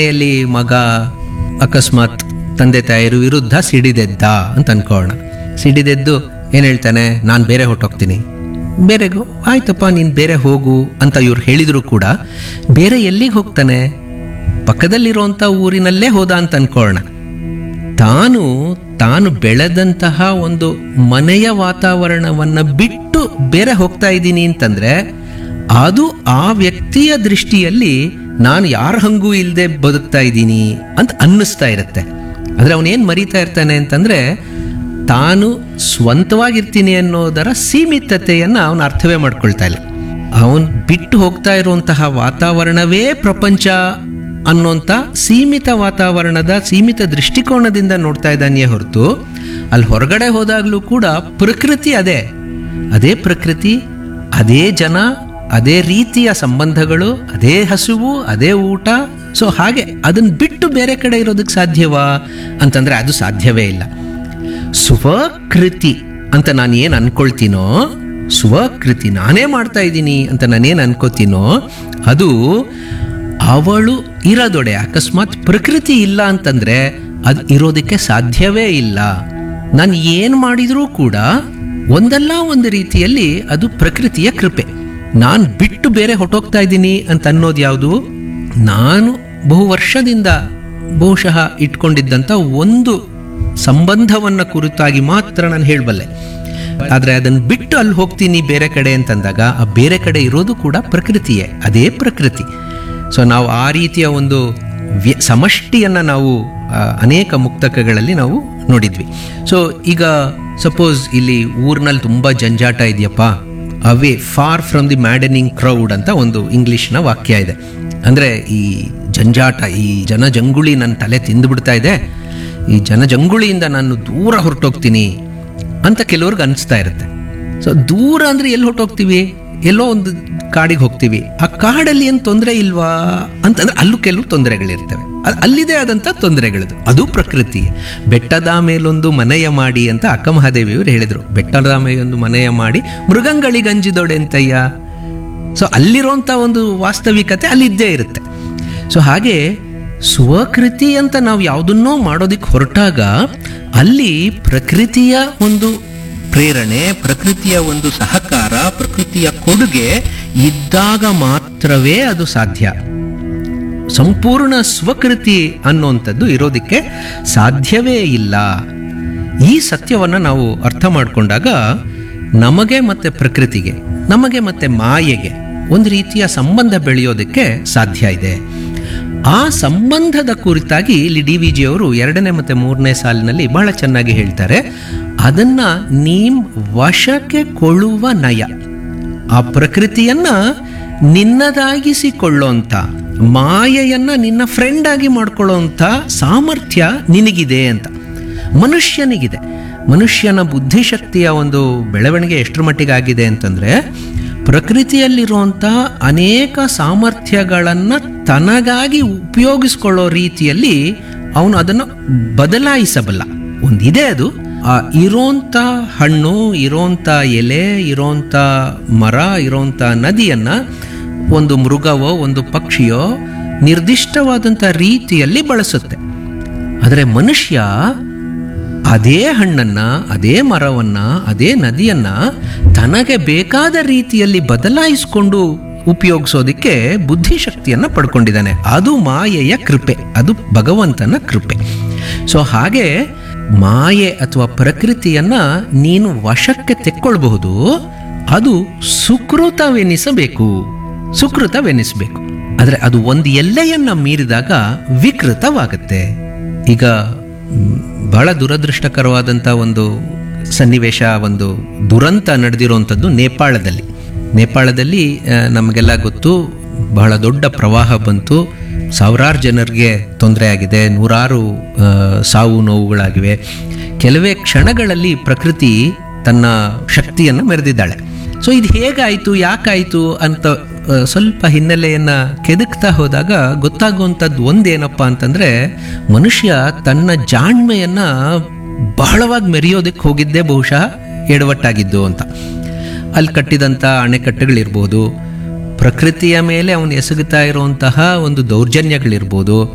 ಮನೆಯಲ್ಲಿ ಮಗ ಅಕಸ್ಮಾತ್ ತಂದೆ ತಾಯಿರು ವಿರುದ್ಧ ಸಿಡಿದೆದ್ದ ಅಂತ ಅನ್ಕೋಣ ಸಿಡಿದೆದ್ದು ಏನ್ ಹೇಳ್ತಾನೆ ನಾನು ಬೇರೆ ಹೊಟ್ಟೋಗ್ತೀನಿ ಬೇರೆಗೂ ಆಯ್ತಪ್ಪ ನೀನು ಬೇರೆ ಹೋಗು ಅಂತ ಇವ್ರು ಹೇಳಿದ್ರು ಕೂಡ ಬೇರೆ ಎಲ್ಲಿಗೆ ಹೋಗ್ತಾನೆ ಪಕ್ಕದಲ್ಲಿರುವಂಥ ಊರಿನಲ್ಲೇ ಹೋದ ಅಂತ ಅನ್ಕೋಣ ತಾನು ತಾನು ಬೆಳೆದಂತಹ ಒಂದು ಮನೆಯ ವಾತಾವರಣವನ್ನ ಬಿಟ್ಟು ಬೇರೆ ಹೋಗ್ತಾ ಇದ್ದೀನಿ ಅಂತಂದ್ರೆ ಅದು ಆ ವ್ಯಕ್ತಿಯ ದೃಷ್ಟಿಯಲ್ಲಿ ನಾನು ಯಾರ ಹಂಗೂ ಇಲ್ಲದೆ ಬದುಕ್ತಾ ಇದ್ದೀನಿ ಅಂತ ಅನ್ನಿಸ್ತಾ ಇರುತ್ತೆ ಆದ್ರೆ ಅವನೇನ್ ಮರೀತಾ ಇರ್ತಾನೆ ಅಂತಂದ್ರೆ ತಾನು ಸ್ವಂತವಾಗಿರ್ತೀನಿ ಅನ್ನೋದರ ಸೀಮಿತತೆಯನ್ನ ಅವನು ಅರ್ಥವೇ ಮಾಡ್ಕೊಳ್ತಾ ಇಲ್ಲ ಅವನ್ ಬಿಟ್ಟು ಹೋಗ್ತಾ ಇರುವಂತಹ ವಾತಾವರಣವೇ ಪ್ರಪಂಚ ಅನ್ನೋಂಥ ಸೀಮಿತ ವಾತಾವರಣದ ಸೀಮಿತ ದೃಷ್ಟಿಕೋನದಿಂದ ನೋಡ್ತಾ ಇದ್ದಾನೆಯೇ ಹೊರತು ಅಲ್ಲಿ ಹೊರಗಡೆ ಹೋದಾಗಲೂ ಕೂಡ ಪ್ರಕೃತಿ ಅದೇ ಅದೇ ಪ್ರಕೃತಿ ಅದೇ ಜನ ಅದೇ ರೀತಿಯ ಸಂಬಂಧಗಳು ಅದೇ ಹಸುವು ಅದೇ ಊಟ ಸೊ ಹಾಗೆ ಅದನ್ನ ಬಿಟ್ಟು ಬೇರೆ ಕಡೆ ಇರೋದಕ್ಕೆ ಸಾಧ್ಯವಾ ಅಂತಂದ್ರೆ ಅದು ಸಾಧ್ಯವೇ ಇಲ್ಲ ಸ್ವಕೃತಿ ಅಂತ ನಾನು ಏನು ಅನ್ಕೊಳ್ತೀನೋ ಸ್ವಕೃತಿ ನಾನೇ ಮಾಡ್ತಾ ಇದ್ದೀನಿ ಅಂತ ನಾನೇನು ಅನ್ಕೋತೀನೋ ಅದು ಅವಳು ಇರೋದೊಡೆ ಅಕಸ್ಮಾತ್ ಪ್ರಕೃತಿ ಇಲ್ಲ ಅಂತಂದ್ರೆ ಅದು ಇರೋದಕ್ಕೆ ಸಾಧ್ಯವೇ ಇಲ್ಲ ನಾನು ಏನು ಮಾಡಿದರೂ ಕೂಡ ಒಂದಲ್ಲ ಒಂದು ರೀತಿಯಲ್ಲಿ ಅದು ಪ್ರಕೃತಿಯ ಕೃಪೆ ನಾನು ಬಿಟ್ಟು ಬೇರೆ ಹೊಟ್ಟೋಗ್ತಾ ಇದ್ದೀನಿ ಅಂತ ಅನ್ನೋದು ಯಾವುದು ನಾನು ಬಹು ವರ್ಷದಿಂದ ಬಹುಶಃ ಇಟ್ಕೊಂಡಿದ್ದಂಥ ಒಂದು ಸಂಬಂಧವನ್ನ ಕುರಿತಾಗಿ ಮಾತ್ರ ನಾನು ಹೇಳಬಲ್ಲೆ ಆದ್ರೆ ಅದನ್ನು ಬಿಟ್ಟು ಅಲ್ಲಿ ಹೋಗ್ತೀನಿ ಬೇರೆ ಕಡೆ ಅಂತಂದಾಗ ಆ ಬೇರೆ ಕಡೆ ಇರೋದು ಕೂಡ ಪ್ರಕೃತಿಯೇ ಅದೇ ಪ್ರಕೃತಿ ಸೊ ನಾವು ಆ ರೀತಿಯ ಒಂದು ವ್ಯ ಸಮಷ್ಟಿಯನ್ನ ನಾವು ಆ, ಅನೇಕ ಮುಕ್ತಕಗಳಲ್ಲಿ ನಾವು ನೋಡಿದ್ವಿ ಸೊ ಈಗ ಸಪೋಸ್ ಇಲ್ಲಿ ಊರಿನಲ್ಲಿ ತುಂಬಾ ಜಂಜಾಟ ಇದೆಯಪ್ಪ away far from the maddening crowd ಅಂತ ಒಂದು ಇಂಗ್ಲಿಷ್ನ ವಾಕ್ಯ ಇದೆ ಅಂದ್ರೆ ಈ ಜಂಜಾಟ ಈ ಜನಜಂಗುಳಿ ನನ್ನ ತಲೆ ತಿಂದುಬಿಡ್ತಾ ಇದೆ ಈ ಜನಜಂಗುಳಿಯಿಂದ ನಾನು ದೂರ ಹೊರಟೋಗ್ತೀನಿ ಅಂತ ಕೆಲವ್ರಿಗೆ ಅನಿಸ್ತಾ ಇರುತ್ತೆ ಸೊ ದೂರ ಅಂದ್ರೆ ಎಲ್ಲಿ ಹೊರಟೋಗ್ತೀವಿ ಎಲ್ಲೋ ಒಂದು ಕಾಡಿಗೆ ಹೋಗ್ತೀವಿ ಆ ಕಾಡಲ್ಲಿ ಏನು ತೊಂದರೆ ಇಲ್ವಾ ಅಂತಂದ್ರೆ ಅಲ್ಲೂ ಕೆಲವು ತೊಂದರೆಗಳಿರ್ತವೆ ಅದ್- ಅಲ್ಲಿದೆ ಆದಂಥ ತೊಂದರೆಗಳದು ಅದು ಪ್ರಕೃತಿ ಬೆಟ್ಟದ ಮೇಲೊಂದು ಮನೆಯ ಮಾಡಿ ಅಂತ ಅಕ್ಕ ಮಹಾದೇವಿಯವರು ಹೇಳಿದರು ಬೆಟ್ಟದ ಮೇಲೊಂದು ಮನೆಯ ಮಾಡಿ ಮೃಗಂಗಳಿಗಂಜಿದೊಡೆ ಅಂತಯ್ಯ ಸೊ ಅಲ್ಲಿರೋಂಥ ಒಂದು ವಾಸ್ತವಿಕತೆ ಅಲ್ಲಿದ್ದೇ ಇರುತ್ತೆ ಸೊ ಹಾಗೆ ಸ್ವಕೃತಿ ಅಂತ ನಾವು ಯಾವುದನ್ನೋ ಮಾಡೋದಕ್ಕೆ ಹೊರಟಾಗ ಅಲ್ಲಿ ಪ್ರಕೃತಿಯ ಒಂದು ಪ್ರೇರಣೆ ಪ್ರಕೃತಿಯ ಒಂದು ಸಹಕಾರ ಪ್ರಕೃತಿಯ ಕೊಡುಗೆ ಇದ್ದಾಗ ಮಾತ್ರವೇ ಅದು ಸಾಧ್ಯ ಸಂಪೂರ್ಣ ಸ್ವಕೃತಿ ಅನ್ನುವಂಥದ್ದು ಇರೋದಕ್ಕೆ ಸಾಧ್ಯವೇ ಇಲ್ಲ ಈ ಸತ್ಯವನ್ನು ನಾವು ಅರ್ಥ ಮಾಡಿಕೊಂಡಾಗ ನಮಗೆ ಮತ್ತೆ ಪ್ರಕೃತಿಗೆ ನಮಗೆ ಮತ್ತೆ ಮಾಯೆಗೆ ಒಂದು ರೀತಿಯ ಸಂಬಂಧ ಬೆಳೆಯೋದಕ್ಕೆ ಸಾಧ್ಯ ಇದೆ ಆ ಸಂಬಂಧದ ಕುರಿತಾಗಿ ಇಲ್ಲಿ ಡಿ ವಿ ಜಿ ಅವರು ಎರಡನೇ ಮತ್ತೆ ಮೂರನೇ ಸಾಲಿನಲ್ಲಿ ಬಹಳ ಚೆನ್ನಾಗಿ ಹೇಳ್ತಾರೆ ಅದನ್ನ ನೀಮ್ ವಶಕ್ಕೆ ಕೊಳ್ಳುವ ನಯ ಆ ಪ್ರಕೃತಿಯನ್ನ ನಿನ್ನದಾಗಿಸಿಕೊಳ್ಳೋಂಥ ಮಾಯೆಯನ್ನ ನಿನ್ನ ಫ್ರೆಂಡ್ ಆಗಿ ಮಾಡ್ಕೊಳ್ಳೋಂಥ ಸಾಮರ್ಥ್ಯ ನಿನಗಿದೆ ಅಂತ ಮನುಷ್ಯನಿಗಿದೆ ಮನುಷ್ಯನ ಬುದ್ಧಿಶಕ್ತಿಯ ಒಂದು ಬೆಳವಣಿಗೆ ಎಷ್ಟರ ಮಟ್ಟಿಗೆ ಆಗಿದೆ ಅಂತಂದ್ರೆ ಪ್ರಕೃತಿಯಲ್ಲಿರುವಂಥ ಅನೇಕ ಸಾಮರ್ಥ್ಯಗಳನ್ನು ತನಗಾಗಿ ಉಪಯೋಗಿಸ್ಕೊಳ್ಳೋ ರೀತಿಯಲ್ಲಿ ಅವನು ಅದನ್ನು ಬದಲಾಯಿಸಬಲ್ಲ ಒಂದಿದೆ ಅದು ಆ ಇರೋಂಥ ಹಣ್ಣು ಇರೋಂಥ ಎಲೆ ಇರೋಂಥ ಮರ ಇರೋಂಥ ನದಿಯನ್ನ ಒಂದು ಮೃಗವೋ ಒಂದು ಪಕ್ಷಿಯೋ ನಿರ್ದಿಷ್ಟವಾದಂಥ ರೀತಿಯಲ್ಲಿ ಬಳಸುತ್ತೆ ಆದರೆ ಮನುಷ್ಯ ಅದೇ ಹಣ್ಣನ್ನ ಅದೇ ಮರವನ್ನ ಅದೇ ನದಿಯನ್ನ ತನಗೆ ಬೇಕಾದ ರೀತಿಯಲ್ಲಿ ಬದಲಾಯಿಸಿಕೊಂಡು ಉಪಯೋಗಿಸೋದಕ್ಕೆ ಬುದ್ಧಿಶಕ್ತಿಯನ್ನ ಪಡ್ಕೊಂಡಿದ್ದಾನೆ ಅದು ಮಾಯೆಯ ಕೃಪೆ ಅದು ಭಗವಂತನ ಕೃಪೆ ಸೊ ಹಾಗೆ ಮಾಯೆ ಅಥವಾ ಪ್ರಕೃತಿಯನ್ನ ನೀನು ವಶಕ್ಕೆ ತೆಕ್ಕೊಳ್ಬಹುದು ಅದು ಸುಕೃತವೆನಿಸಬೇಕು ಸುಕೃತವೆನಿಸಬೇಕು ಆದರೆ ಅದು ಒಂದು ಎಲ್ಲೆಯನ್ನ ಮೀರಿದಾಗ ವಿಕೃತವಾಗುತ್ತೆ ಈಗ ಮ್, ಬಹಳ ದುರದೃಷ್ಟಕರವಾದಂಥ ಒಂದು ಸನ್ನಿವೇಶ ಒಂದು ದುರಂತ ನಡೆದಿರುವಂಥದ್ದು ನೇಪಾಳದಲ್ಲಿ ನೇಪಾಳದಲ್ಲಿ ಆ, ನಮಗೆಲ್ಲ ಗೊತ್ತು ಬಹಳ ದೊಡ್ಡ ಪ್ರವಾಹ ಬಂತು ಸಾವಿರಾರು ಜನರಿಗೆ ತೊಂದರೆ ಆಗಿದೆ ನೂರಾರು ಆ, ಸಾವು ನೋವುಗಳಾಗಿವೆ ಕೆಲವೇ ಕ್ಷಣಗಳಲ್ಲಿ ಪ್ರಕೃತಿ ತನ್ನ ಶಕ್ತಿಯನ್ನು ಮೆರೆದಿದ್ದಾಳೆ ಸೊ ಇದು ಹೇಗಾಯಿತು ಯಾಕಾಯಿತು ಅಂತ ಆ, ಸ್ವಲ್ಪ ಹಿನ್ನೆಲೆಯನ್ನ ಕೆದಕ್ತಾ ಹೋದಾಗ ಗೊತ್ತಾಗುವಂಥದ್ದು ಒಂದೇನಪ್ಪ ಅಂತಂದ್ರೆ ಮನುಷ್ಯ ತನ್ನ ಜಾಣ್ಮೆಯನ್ನ ಬಹಳವಾಗಿ ಮೆರೆಯೋದಕ್ಕೆ ಹೋಗಿದ್ದೇ ಬಹುಶಃ ಎಡವಟ್ಟಾಗಿದ್ದು ಅಂತ ಅಲ್ಲಿ ಕಟ್ಟಿದಂಥ ಅಣೆಕಟ್ಟುಗಳಿರ್ಬೋದು ಪ್ರಕೃತಿಯ ಮೇಲೆ ಅವನು ಎಸಗುತ್ತಾ ಇರುವಂತಹ ಒಂದು ದೌರ್ಜನ್ಯಗಳಿರ್ಬೋದು